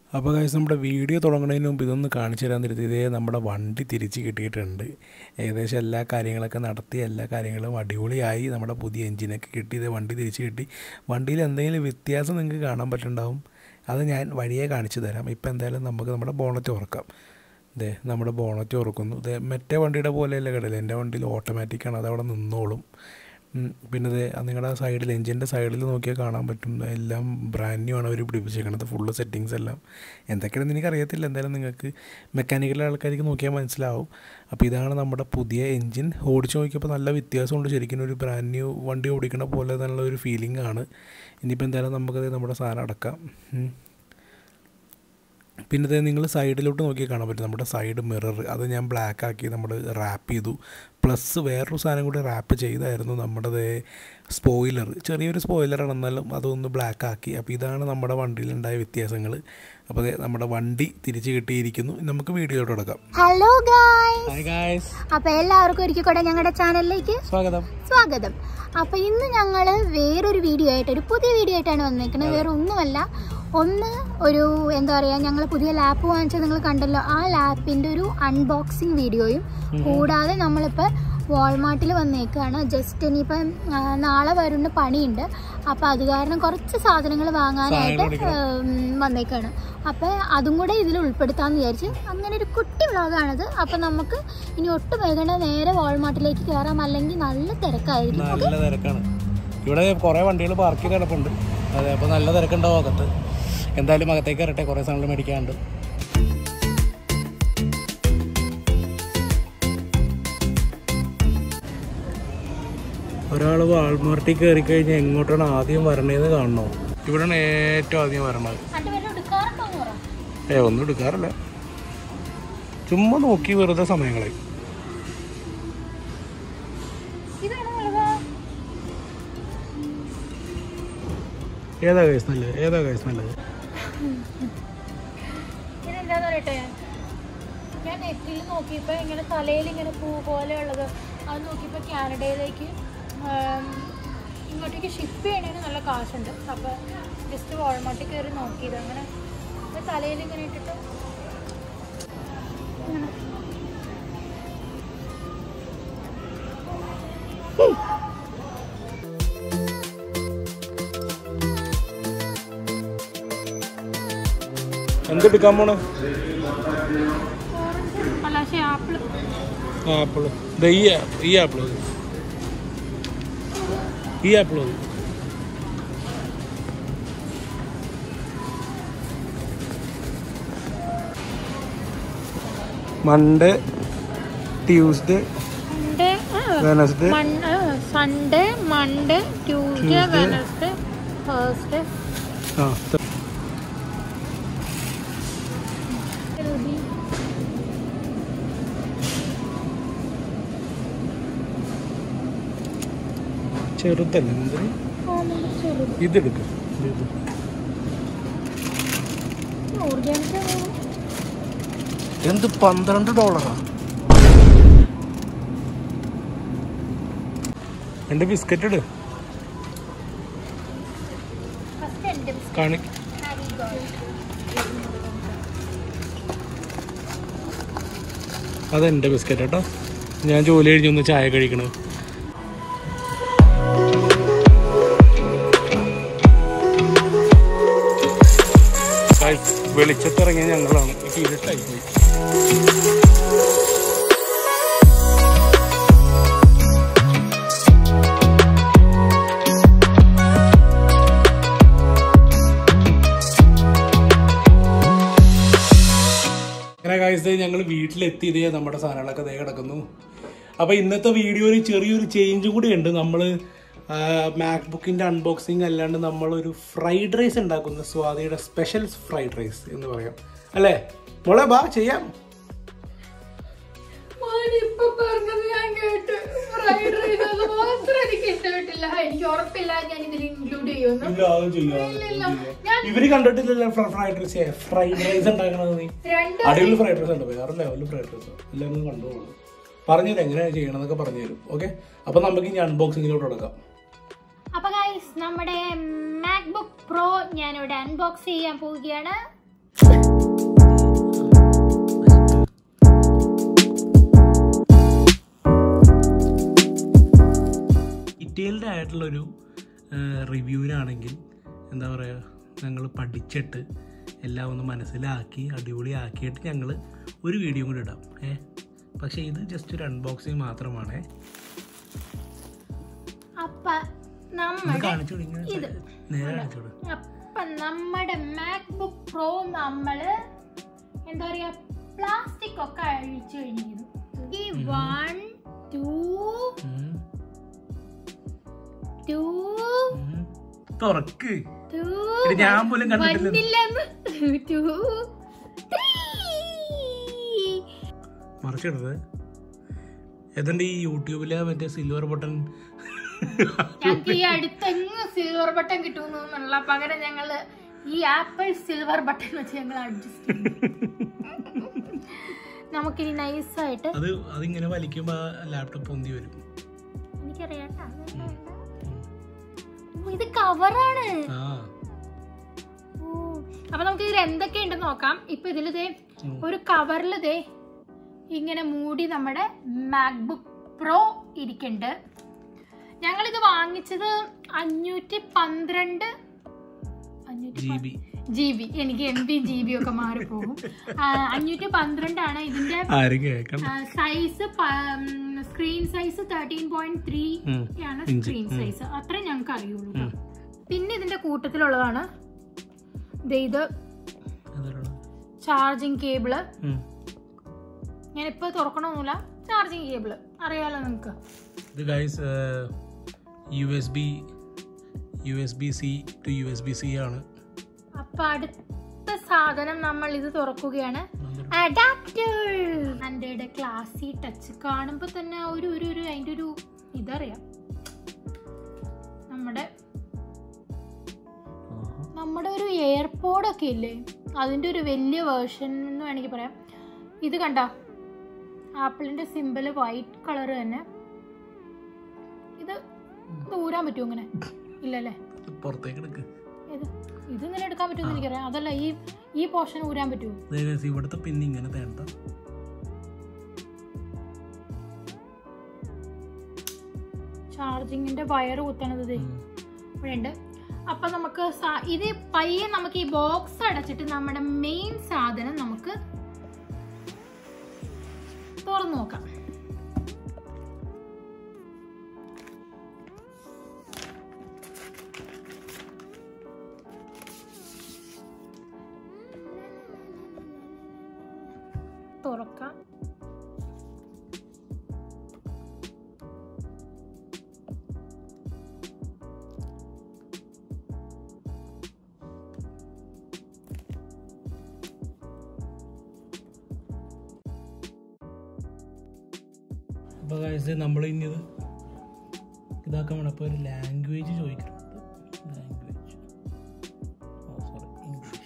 അപ്പോൾ കാശ് നമ്മുടെ വീഡിയോ തുടങ്ങുന്നതിന് മുമ്പ് ഇതൊന്ന് കാണിച്ചു തരാൻ തരുന്നത് ഇതേ നമ്മുടെ വണ്ടി തിരിച്ച് കിട്ടിയിട്ടുണ്ട് ഏകദേശം എല്ലാ കാര്യങ്ങളൊക്കെ നടത്തി എല്ലാ കാര്യങ്ങളും അടിപൊളിയായി നമ്മുടെ പുതിയ എഞ്ചിനൊക്കെ കിട്ടി ഇതേ വണ്ടി തിരിച്ച് കിട്ടി വണ്ടിയിൽ എന്തെങ്കിലും വ്യത്യാസം നിങ്ങൾക്ക് കാണാൻ പറ്റുന്നുണ്ടാവും അത് ഞാൻ വഴിയെ കാണിച്ചു തരാം ഇപ്പോൾ എന്തായാലും നമുക്ക് നമ്മുടെ ബോണറ്റ് തുറക്കാം ഇതേ നമ്മുടെ ബോണറ്റ് തുറക്കുന്നു ഇതേ മറ്റേ വണ്ടിയുടെ പോലെയല്ല കിടയില്ല എൻ്റെ വണ്ടിയിൽ ഓട്ടോമാറ്റിക്കാണ് അതവിടെ നിന്നോളും ഉം, പിന്നെ ഇത് നിങ്ങളുടെ സൈഡിൽ എഞ്ചിൻ്റെ സൈഡിൽ നോക്കിയാൽ കാണാൻ പറ്റും എല്ലാം ബ്രാൻഡ് ന്യൂ ആണ് അവർ പിടിപ്പിച്ചേക്കണത് ഫുള്ള് സെറ്റിങ്സ് എല്ലാം എന്തൊക്കെയാണെന്ന് എനിക്കറിയത്തില്ല എന്തായാലും നിങ്ങൾക്ക് മെക്കാനിക്കൽ ആൾക്കാർക്ക് നോക്കിയാൽ മനസ്സിലാവും അപ്പോൾ ഇതാണ് നമ്മുടെ പുതിയ എഞ്ചിൻ ഓടിച്ച് നോക്കിയപ്പോൾ നല്ല വ്യത്യാസമുണ്ട് ശരിക്കും ഒരു ബ്രാൻഡ് ന്യൂ വണ്ടി ഓടിക്കണ പോലെ നല്ല ഒരു ഫീലിംഗ് ആണ് ഇനിയിപ്പോൾ എന്തായാലും നമുക്കത് നമ്മുടെ സാധനം അടക്കാം ഉം. പിന്നെ ഇത് നിങ്ങൾ സൈഡിലോട്ട് നോക്കി കാണാൻ പറ്റും നമ്മുടെ സൈഡ് മിറർ അത് ഞാൻ ബ്ലാക്ക് ആക്കി നമ്മൾ റാപ്പ് ചെയ്തു പ്ലസ് വേറൊരു സാധനം കൂടി റാപ്പ് ചെയ്തായിരുന്നു നമ്മുടെ സ്പോയിലർ ചെറിയൊരു സ്പോയിലറാണ് എന്നാലും അതൊന്ന് ബ്ലാക്ക് ആക്കി അപ്പോൾ ഇതാണ് നമ്മുടെ വണ്ടിയിലുണ്ടായ വ്യത്യാസങ്ങൾ അപ്പോൾ ദേ നമ്മുടെ വണ്ടി തിരിച്ച് കിട്ടിയിരിക്കുന്നു ഇനി നമുക്ക് വീഡിയോയിലോട്ട് തുടക്കാം ഹലോ ഗായ് ഹായ് ഗായ്സ് അപ്പൊ എല്ലാവർക്കും ഒരിക്കൽ കൂടെ ഞങ്ങളുടെ ചാനലിലേക്ക് സ്വാഗതം സ്വാഗതം അപ്പൊ ഇന്ന് ഞങ്ങള് വേറൊരു വീഡിയോ ആയിട്ട് ഒരു പുതിയ വീഡിയോ ആയിട്ടാണ് വന്നിരിക്കുന്നത് വേറെ ഒന്നുമല്ല ഒന്ന് ഒരു എന്താ പറയാ ഞങ്ങൾ പുതിയ ലാപ്പ് വാങ്ങിച്ചത് നിങ്ങൾ കണ്ടല്ലോ ആ ലാപ്പിന്റെ ഒരു അൺബോക്സിങ് വീഡിയോയും കൂടാതെ നമ്മളിപ്പോ വാൾമാർട്ടിൽ വന്നേക്കാണ് ജസ്റ്റ് ഇനിയിപ്പം ആ, നാളെ വരുന്ന പണിയുണ്ട് അപ്പൊ അത് കാരണം കുറച്ച് സാധനങ്ങൾ വാങ്ങാനായിട്ട് ഉം, വന്നേക്കാണ് അപ്പൊ അതും കൂടെ ഇതിൽ ഉൾപ്പെടുത്താന്ന് വിചാരിച്ച് അങ്ങനെ ഒരു കുട്ടി വ്ളോഗാണിത് അപ്പൊ നമുക്ക് ഇനി ഒട്ടും വൈകണ്ട നേരെ വാൾമാർട്ടിലേക്ക് കയറാം അല്ലെങ്കിൽ നല്ല തിരക്കായിരിക്കും നല്ല തിരക്കാണ് ഇവിടെ കുറേ വണ്ടികൾ പാർക്ക് ചെയ്ത് കിടപ്പുണ്ട് അതെ അപ്പോൾ നല്ല തിരക്കുണ്ടാവും അകത്ത് എന്തായാലും അകത്തേക്ക് കയറട്ടെ കുറേ സാധനങ്ങൾ മേടിക്കാനുണ്ട് ഒരാൾ വാൾമാർട്ടിൽ കയറി കഴിഞ്ഞാൽ എങ്ങോട്ടാണ് ആദ്യം വരണേന്ന് കാണണോ ഇവിടെയാണ് ഏറ്റവും ആദ്യം വരണത് ഏ ഒന്നും എടുക്കാറില്ല ചുമ്മാ നോക്കി വെറുതെ സമയങ്ങളെ ഏതാ കേസ് നല്ലത് ഏതാ കേസ് നല്ലത് ഇതെന്താന്ന് പറയട്ടെ ഞാൻ നെറ്റിൽ നോക്കിയപ്പോൾ ഇങ്ങനെ തലയിൽ ഇങ്ങനെ പൂ പോലെയുള്ളത് അത് നോക്കിയപ്പോൾ കാനഡയിലേക്ക് ആം, ഇങ്ങോട്ടേക്ക് ഷിപ്പ് ചെയ്യണതിന് നല്ല കാശുണ്ട് അപ്പോൾ ജസ്റ്റ് വാൾമാർട്ടിൽ കയറി നോക്കിയത് അങ്ങനെ ഇത് തലയിൽ ഇങ്ങനെ ഇട്ടിട്ട് ഇങ്ങനെ. എന്തെടുക്കാൻ പോണേ അല്ല പക്ഷേ ആപ്പിൾ ആപ്പിൾ ഈ ആപ്പ് ഈ ആപ്പിൾ മതി ഈ ആപ്പിൾ മതി Monday Tuesday Sunday Wednesday Sunday Monday Tuesday Tuesday. Wednesday Thursday ആ ചെറുതല്ലേ എന്തിന് ഇതെടുക്കും ഇത് എന്ത് പന്ത്രണ്ട് ഡോളറാ രണ്ട് ബിസ്ക്കറ്റ് ഇട് ഫസ്റ്റ് എൻ്റെ കാണി അതെൻ്റെ ബിസ്ക്കറ്റ് കേട്ടോ ഞാൻ ജോലി കഴിഞ്ഞൊന്ന് ചായ കഴിക്കണത് വെളിച്ചത്തിറങ്ങിയ ഞങ്ങളാണ് ഇപ്പൊ ഇരുട്ടായി പോയി അങ്ങനെ കാഴ്ച ഞങ്ങൾ വീട്ടിലെത്തിയതേ നമ്മുടെ സാധനങ്ങളൊക്കെ ദേ കിടക്കുന്നു അപ്പോൾ ഇന്നത്തെ വീഡിയോയിൽ ചെറിയൊരു ചേഞ്ചും കൂടി ഉണ്ട് നമ്മൾ മാക് ബുക്കിൻ്റെ അൺബോക്സിങ് അല്ലാണ്ട് നമ്മളൊരു ഫ്രൈഡ് റൈസ് ഉണ്ടാക്കുന്ന സ്വാതിയുടെ സ്പെഷ്യൽ ഫ്രൈഡ് റൈസ് എന്ന് പറയാം അല്ലേ മോളെ ബാ ചെയ്യാം ഇപ്പൊ പറഞ്ഞത് ഞാൻ കേട്ട് ഫ്രൈഡ് റൈസ് അത് മാത്രം എനിക്ക് ഇഷ്ടപ്പെട്ടില്ല എനിക്ക് ഉറപ്പില്ല ഞാൻ ഇതിൽ ഇൻക്ലൂഡ് ചെയ്യുന്നു ഇല്ല അത് ചെയ്യാം അത് ഇല്ല. ചെയ്യാം. ഞാൻ- ഇവര് കണ്ടിട്ടില്ലല്ലോ ഫ്രൈഡ് റൈസ് ഫ്രൈഡ് റൈസ് ഉണ്ടാക്കണത് നീ രണ്ട് അടിപൊളി ഫ്രൈഡ് റൈസ് ഉണ്ട് വേറെ ലെവലിൽ ഫ്രൈഡ് റൈസ് എല്ലാവരും കണ്ടോളൂ പറഞ്ഞുതരാം എങ്ങനെയാണ് ചെയ്യണമെന്നൊക്കെ പറഞ്ഞു തരും ഓക്കെ അപ്പൊ നമുക്ക് ഇനി അൺബോക്സിങ്ങിലോട്ട് തുടങ്ങാം അപ്പൊ ഗൈസ് നമ്മുടെ മാക്ബുക്ക് പ്രോ ഞാനിവിടെ അൺബോക്സ് ചെയ്യാൻ പോവുകയാണ് ഡീറ്റെയിൽഡ് ആയിട്ടുള്ളൊരു റിവ്യൂവിനാണെങ്കിൽ എന്താ പറയുക ഞങ്ങൾ പഠിച്ചിട്ട് എല്ലാം ഒന്ന് മനസ്സിലാക്കി അടിപൊളിയാക്കിയിട്ട് ഞങ്ങൾ ഒരു വീഡിയോ കൂടി ഇടാം ഏ പക്ഷേ ഇത് ജസ്റ്റ് ഒരു അൺബോക്സിങ് മാത്രമാണ് അപ്പൊ ഇത് നമ്മുടെ കാണിച്ചു കൊടുங்க. ഇത്. നേരെ കാണിച്ചു കൊടു അപ്പൊ നമ്മുടെ മാക്ബുക്ക് പ്രോ നമ്മള് എന്താ പറയാ പ്ലാസ്റ്റിക് ഒക്കെ അഴിച്ചു കഴിഞ്ഞിരുന്നു ഈ വൺ ടു ടു തുറക്ക് ടു എടി, ഞാൻ പോലും കണ്ടിട്ടില്ല. വന്നില്ലെന്ന് ടു മറിച്ചിടത് ഏതാണ്ട് ഈ യൂട്യൂബിലെ മറ്റേ സിൽവർ ബട്ടൺ ഞങ്ങൾക്ക് ഈ അടുത്തെങ്ങ് സിൽവർ ബട്ടൺ കിട്ടുമെന്നുള്ള പകരം ഞങ്ങള് ഈ ആപ്പിൾ സിൽവർ ബട്ടൺ വെച്ച് ഞങ്ങൾ അഡ്ജസ്റ്റ് നമുക്കിനി നൈസായിട്ട് അത് അതിങ്ങനെ വലിക്കുമ്പോ ലാപ്ടോപ്പ് പൊന്തി വരും എനിക്കറിയാം ട്ടാ. ഓ, ഇത് കവറാണ് ആ അപ്പൊ നമുക്ക് ഇതിൽ എന്തൊക്കെയുണ്ടെന്ന് നോക്കാം ഇപ്പൊ ഇതില് ദേ ഉം. ഒരു കവറിൽ ദേ ഇങ്ങനെ മൂടി നമ്മുടെ മാക്ബുക്ക് പ്രോ ഇരിക്കുന്നുണ്ട് ഞങ്ങളിത് വാങ്ങിച്ചത് അഞ്ഞൂറ്റി പന്ത്രണ്ട് അഞ്ഞൂറ്റി ജി ബി ജി ബി എനിക്ക് എം ബി ജി ബി ഒക്കെ മാറിപ്പോകും ആ, അഞ്ഞൂറ്റി പന്ത്രണ്ടാണ് ഇതിന്റെ ആരും കേൾക്കണം size screen size thirteen point three ഉം. ആണ് ഇഞ്ച്. സ്ക്രീൻ ഉം. സൈസ് അത്രേ ഞങ്ങൾക്ക് അറിയുള്ളൂ ഉം. പിന്നെ ഇതിന്റെ കൂട്ടത്തിലുള്ളതാണ് ദേ ഇത് അതാണ്. ചാർജിങ് കേബിള് ഉം. ഞാനിപ്പോ തുറക്കണമെന്നില്ല ചാർജിങ് കേബിള് അറിയാലോ നിങ്ങക്ക് ഇത് guys U S B U S B C to U S B C ആണ് അപ്പൊ അടുത്ത സാധനം നമ്മൾ ഇത് തുറക്കുകയാണ് അഡാപ്റ്റർ ആൻഡ്രോയിഡ് ക്ലാസി ടച്ച് കാണുമ്പോ തന്നെ ആ ഒരു ഒരു ഒരു അതിന്റെ ഒരു ഇതറിയാം നമ്മുടെ നമ്മുടെ ഒരു എയർപോഡ് ഒക്കെ ഇല്ലേ അതിന്റെ ഒരു വലിയ വേർഷൻ എന്ന് വേണമെങ്കിൽ പറയാം ഇത് കണ്ട ആപ്പിളിന്റെ സിമ്പിള് വൈറ്റ് കളർ തന്നെ ഇത് ഇത് ഊരാൻ പറ്റുമോ ഇങ്ങനെ ഇല്ലല്ലേ പുറത്തേക്ക് എടുക്ക് ഇത് ഇത് ഇങ്ങനെ എടുക്കാൻ പറ്റുമെന്ന് എനിക്കറിയാം അതല്ല ഈ ഈ പോർഷൻ ഊരാൻ പറ്റുമോ ദേ guys, ഇവിടുത്തെ പിന്നെ ഇങ്ങനെ തേണ്ട ചാർജിങ്ങിന്റെ വയർ കുത്തണത് ദേ ഇവിടെ ഉണ്ട് അപ്പൊ നമുക്ക് സാ- ഇത് പയ്യെ നമുക്ക് ഈ ബോക്സ് അടച്ചിട്ട് നമ്മുടെ മെയിൻ സാധനം നമുക്ക് തുറന്നു നോക്കാം തുറക്കാം അപ്പോൾ ഗൈസ് നമ്മൾ ഇനി ഇത് ഇതാക്കാൻ വേണം അപ്പോൾ ഒരു ലാംഗ്വേജ് ചോദിക്കുന്നുണ്ട് language oh sorry English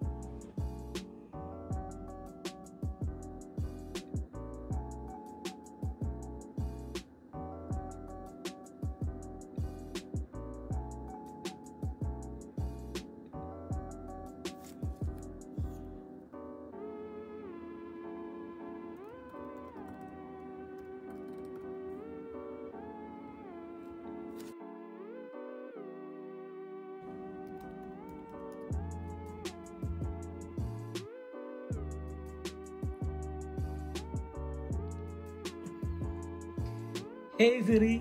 hey Siri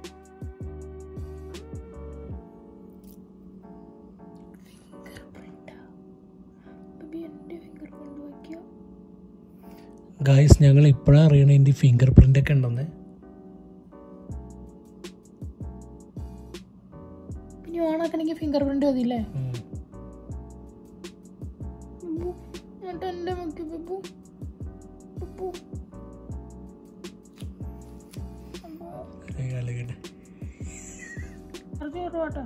guys ഞങ്ങൾ ഇപ്പോഴാണ് അറിയണേ എൻ്റെ ഫിംഗർ പ്രിൻ്റ് ഒക്കെ ഉണ്ടെന്ന് പിന്നെ ഓണാക്കണമെങ്കിൽ ഫിംഗർ പ്രിന്റ് മതിയില്ലേ ബബ്ബു, എന്നിട്ട് എൻ്റെ മുക്കി ബബ്ബു. ബബ്ബു. അമ്മോ, കുറച്ച് കുറവാട്ടോ.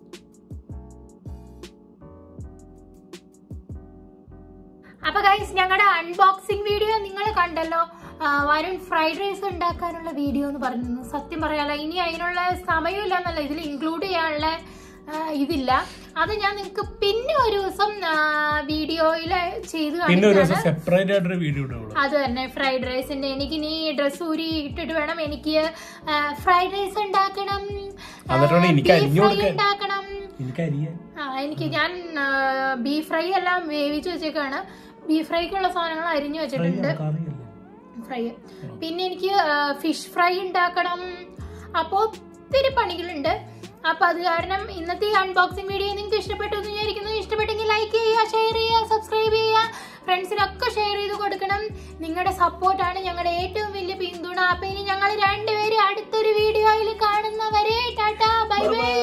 അപ്പൊ ഗൈസ് ഞങ്ങളുടെ അൺബോക്സിംഗ് വീഡിയോ നിങ്ങൾ കണ്ടല്ലോ ആ, വരുൺ ഫ്രൈഡ് റൈസ് ഉണ്ടാക്കാനുള്ള വീഡിയോ എന്ന് പറഞ്ഞു സത്യം പറയാലോ ഇനി അതിനുള്ള സമയമില്ല എന്നല്ല ഇതിൽ ഇൻക്ലൂഡ് ചെയ്യാനുള്ള ആ, ഇതില്ല അത് ഞാൻ നിങ്ങൾക്ക് പിന്നെ ഒരു ദിവസം വീഡിയോയിൽ ചെയ്ത് പിന്നെ ഒരു ദിവസം കാണിക്കാണ് സെപ്പറേറ്റ് ആയിട്ടൊരു വീഡിയോ ഇടുള്ളൂ അത് തന്നെ ഫ്രൈഡ് റൈസിന്റെ എനിക്ക് ഇനി ഡ്രസ് ഊരി ഇട്ടിട്ട് വേണം എനിക്ക് ഫ്രൈഡ് റൈസ് ഉണ്ടാക്കണം ആ, എന്നിട്ട് വേണം എനിക്ക് beef അരിഞ്ഞു fry കൊടുക്കാൻ. ഉണ്ടാക്കണം എനിക്ക് അരിയാൻ ആ എനിക്ക് ഞാൻ ബീഫ് ഫ്രൈ എല്ലാം വേവിച്ച് വെച്ചേക്കാണ് ബീഫ് ഫ്രൈക്കുള്ള സാധനങ്ങൾ അരിഞ്ഞു വെച്ചിട്ടുണ്ട് അറിയില്ല ഫ്രൈ പിന്നെ എനിക്ക് ഫിഷ് ഫ്രൈ ഉണ്ടാക്കണം അപ്പോൾ ഒത്തിരി പണികളുണ്ട് അപ്പൊ അത് കാരണം ഇന്നത്തെ ഈ അൺബോക്സിംഗ് വീഡിയോ നിങ്ങൾക്ക് ഇഷ്ടപ്പെട്ടു എന്ന് വിചാരിക്കുന്നു ഇഷ്ടപ്പെട്ടെങ്കിൽ ലൈക്ക് ചെയ്യുക ഷെയർ ചെയ്യുക സബ്സ്ക്രൈബ് ചെയ്യുക ഫ്രണ്ട്സിനൊക്കെ ഷെയർ ചെയ്ത് കൊടുക്കണം നിങ്ങളുടെ സപ്പോർട്ടാണ് ഞങ്ങളുടെ ഏറ്റവും വലിയ പിന്തുണ അപ്പൊ ഇനി ഞങ്ങൾ രണ്ടുപേരും അടുത്തൊരു വീഡിയോയിൽ കാണുന്നവരെ ടാറ്റാ ബൈ ബൈ